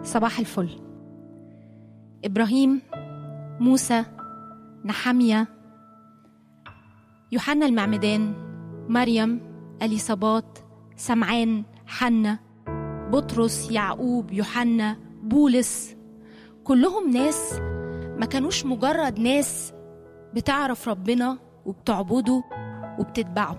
صباح الفل إبراهيم موسى نحمية يوحنا المعمدان مريم أليصابات سمعان حنة بطرس يعقوب يوحنا بولس كلهم ناس ما كانوش مجرد ناس بتعرف ربنا وبتعبده وبتتبعه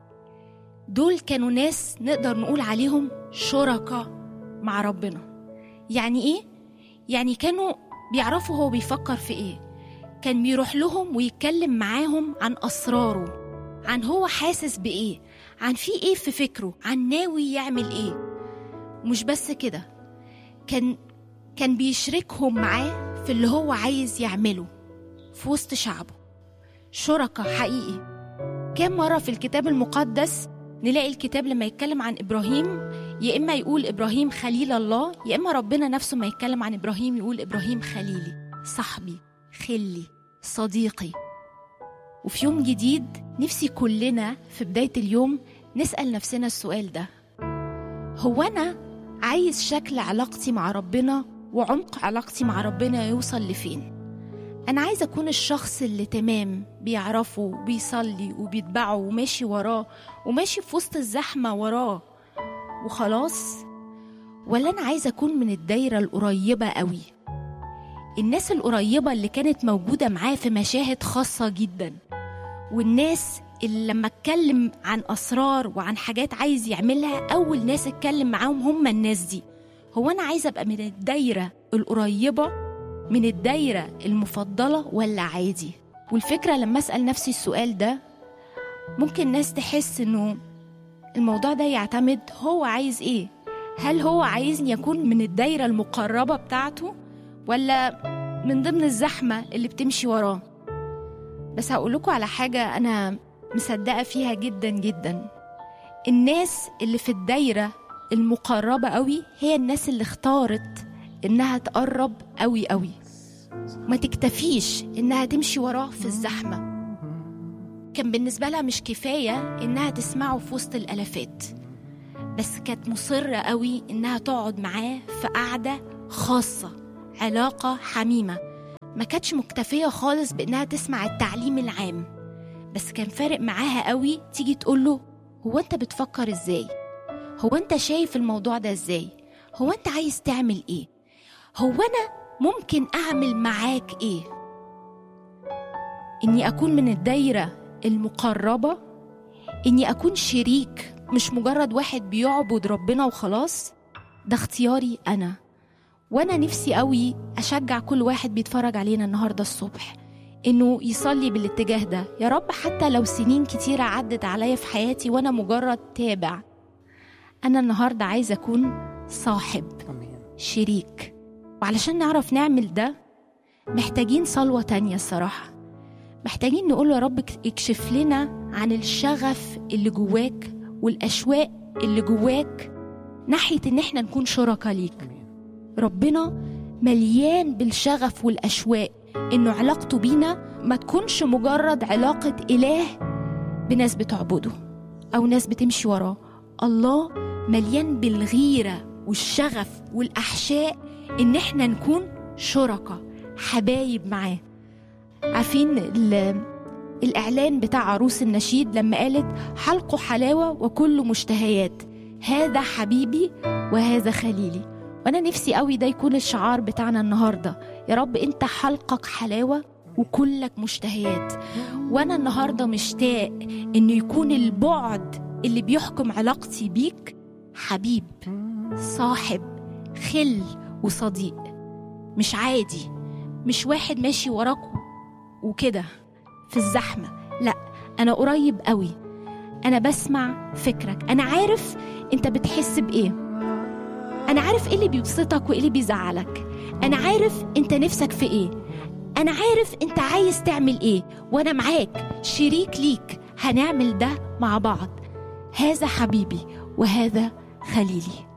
دول كانوا ناس نقدر نقول عليهم شركاء مع ربنا يعني ايه يعني كانوا بيعرفوا هو بيفكر في ايه كان بيروح لهم ويتكلم معاهم عن اسراره عن هو حاسس بايه عن في ايه في فكره عن ناوي يعمل ايه مش بس كده كان كان بيشركهم معاه في اللي هو عايز يعمله في وسط شعبه شركاء حقيقي كم مرة في الكتاب المقدس نلاقي الكتاب لما يتكلم عن إبراهيم يا إما يقول إبراهيم خليل الله يا إما ربنا نفسه ما يتكلم عن إبراهيم يقول إبراهيم خليلي صاحبي خلي صديقي وفي يوم جديد نفسي كلنا في بداية اليوم نسأل نفسنا السؤال ده هو أنا عايز شكل علاقتي مع ربنا وعمق علاقتي مع ربنا يوصل لفين أنا عايزة أكون الشخص اللي تمام بيعرفه وبيصلي وبيتبعه وماشي وراه وماشي في وسط الزحمة وراه وخلاص ولا أنا عايزة أكون من الدايرة القريبة قوي الناس القريبة اللي كانت موجودة معاه في مشاهد خاصة جدا والناس اللي لما اتكلم عن أسرار وعن حاجات عايز يعملها أول ناس اتكلم معاهم هم الناس دي هو أنا عايزة أبقى من الدايرة القريبة من الدايرة المفضلة ولا عادي والفكرة لما أسأل نفسي السؤال ده ممكن ناس تحس إنه الموضوع ده يعتمد هو عايز إيه هل هو عايزني أكون من الدايرة المقربة بتاعته ولا من ضمن الزحمة اللي بتمشي وراه بس هقول لكم على حاجة أنا مصدقة فيها جدا جدا الناس اللي في الدايرة المقربة قوي هي الناس اللي اختارت إنها تقرب قوي قوي ما تكتفيش إنها تمشي وراه في الزحمة كان بالنسبة لها مش كفاية إنها تسمعه في وسط الألفات بس كانت مصرة قوي إنها تقعد معاه في قعدة خاصة علاقة حميمة ما كانتش مكتفية خالص بإنها تسمع التعليم العام بس كان فارق معاها قوي تيجي تقوله هو أنت بتفكر إزاي؟ هو أنت شايف الموضوع ده إزاي؟ هو أنت عايز تعمل إيه؟ هو أنا ممكن أعمل معاك إيه؟ إني أكون من الدايرة المقربة إني أكون شريك مش مجرد واحد بيعبد ربنا وخلاص ده اختياري أنا وأنا نفسي قوي أشجع كل واحد بيتفرج علينا النهاردة الصبح إنه يصلي بالاتجاه ده يا رب حتى لو سنين كتيرة عدت عليا في حياتي وأنا مجرد تابع أنا النهاردة عايزة أكون صاحب امين شريك وعلشان نعرف نعمل ده محتاجين صلوة تانية الصراحة محتاجين نقول يا رب اكشف لنا عن الشغف اللي جواك والأشواق اللي جواك ناحية إن احنا نكون شركاء ليك امين ربنا مليان بالشغف والأشواق إنه علاقته بينا ما تكونش مجرد علاقة إله بناس بتعبده أو ناس بتمشي وراه الله مليان بالغيرة والشغف والأحشاء إن إحنا نكون شركاء حبايب معاه عارفين ال- الإعلان بتاع عروس النشيد لما قالت حلقه حلاوة وكله مشتهيات هذا حبيبي وهذا خليلي وانا نفسي قوي ده يكون الشعار بتاعنا النهارده يا رب انت حلقك حلاوه وكلك مشتهيات وانا النهارده مشتاق انه يكون البعد اللي بيحكم علاقتي بيك حبيب صاحب خل وصديق مش عادي مش واحد ماشي وراك وكده في الزحمه لا انا قريب قوي انا بسمع فكرك انا عارف انت بتحس بايه أنا عارف إيه اللي بيبسطك وإيه اللي بيزعلك أنا عارف أنت نفسك في إيه أنا عارف أنت عايز تعمل إيه وأنا معاك شريك ليك هنعمل ده مع بعض هذا حبيبي وهذا خليلي